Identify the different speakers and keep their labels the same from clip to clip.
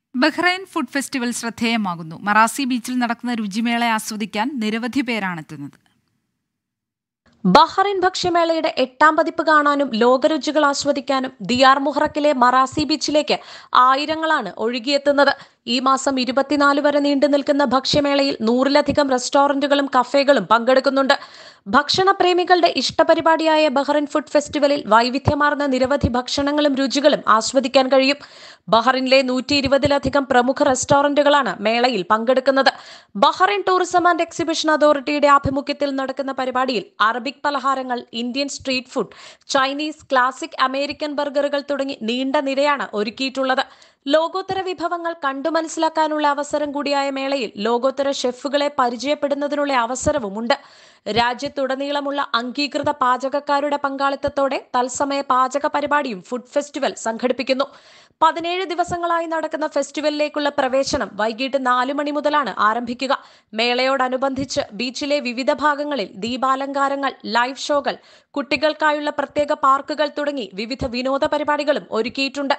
Speaker 1: Bahrain food festival ശ്രദ്ധേയമാകുന്നു Marassi ബീച്ചിൽ നടക്കുന്ന രുചിമേള ആസ്വദിക്കാൻ നിരവധി പേരാണെത്തുന്നത്
Speaker 2: ബഹ്റൈൻ ഭക്ഷ്യമേളയുടെ എട്ടാം പതിപ്പ് കാണാനും ലോകരുചികൾ ആസ്വദിക്കാനും ദിയാർ മുഹറക്കിലെ മറാസി ബീച്ചിലേക്ക് ആയിരങ്ങളാണ് ഒഴുകിയെത്തുന്നത് ഈ മാസം ഇരുപത്തിനാല് വരെ നീണ്ടു നിൽക്കുന്ന ഭക്ഷ്യമേളയിൽ നൂറിലധികം റെസ്റ്റോറന്റുകളും കഫേകളും പങ്കെടുക്കുന്നുണ്ട് ഭക്ഷണപ്രേമികളുടെ ഇഷ്ടപരിപാടിയായ ബഹ്റിൻ ഫുഡ് ഫെസ്റ്റിവലിൽ വൈവിധ്യമാർന്ന നിരവധി ഭക്ഷണങ്ങളും രുചികളും ആസ്വദിക്കാൻ കഴിയും ബഹ്റിനിലെ നൂറ്റി ഇരുപതിലധികം പ്രമുഖ റെസ്റ്റോറന്റുകളാണ് മേളയിൽ പങ്കെടുക്കുന്നത് ബഹ്റിൻ ടൂറിസം ആൻഡ് എക്സിബിഷൻ അതോറിറ്റിയുടെ ആഭിമുഖ്യത്തിൽ നടക്കുന്ന പരിപാടിയിൽ അറബിക് പലഹാരങ്ങൾ Indian street food Chinese classic American ബർഗറുകൾ തുടങ്ങി നീണ്ട നിരയാണ് ഒരുക്കിയിട്ടുള്ളത് ലോകോത്തര വിഭവങ്ങൾ കണ്ടു മനസ്സിലാക്കാനുള്ള അവസരം കൂടിയായ മേളയിൽ ലോകോത്തര ഷെഫുകളെ പരിചയപ്പെടുന്നതിനുള്ള അവസരവുമുണ്ട് രാജ്യത്തുടനീളമുള്ള അംഗീകൃത പാചകക്കാരുടെ പങ്കാളിത്തത്തോടെ തത്സമയ പാചക പരിപാടിയും ഫുഡ് ഫെസ്റ്റിവൽ സംഘടിപ്പിക്കുന്നു പതിനേഴ് ദിവസങ്ങളായി നടക്കുന്ന ഫെസ്റ്റിവലിലേക്കുള്ള പ്രവേശനം വൈകിട്ട് നാലു മണി മുതലാണ് ആരംഭിക്കുക മേളയോടനുബന്ധിച്ച് ബീച്ചിലെ വിവിധ ഭാഗങ്ങളിൽ ദീപാലങ്കാരങ്ങൾ ലൈവ് ഷോകൾ കുട്ടികൾക്കായുള്ള പ്രത്യേക പാർക്കുകൾ തുടങ്ങി വിവിധ വിനോദ പരിപാടികളും ഒരുക്കിയിട്ടുണ്ട്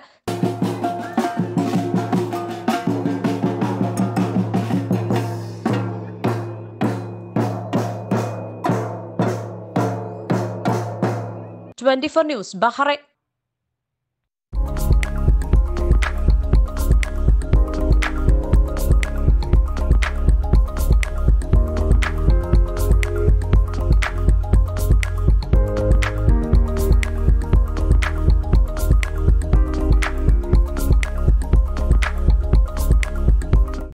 Speaker 2: ട്വന്റി ഫോർ ന്യൂസ് ബഹ്റൈൻ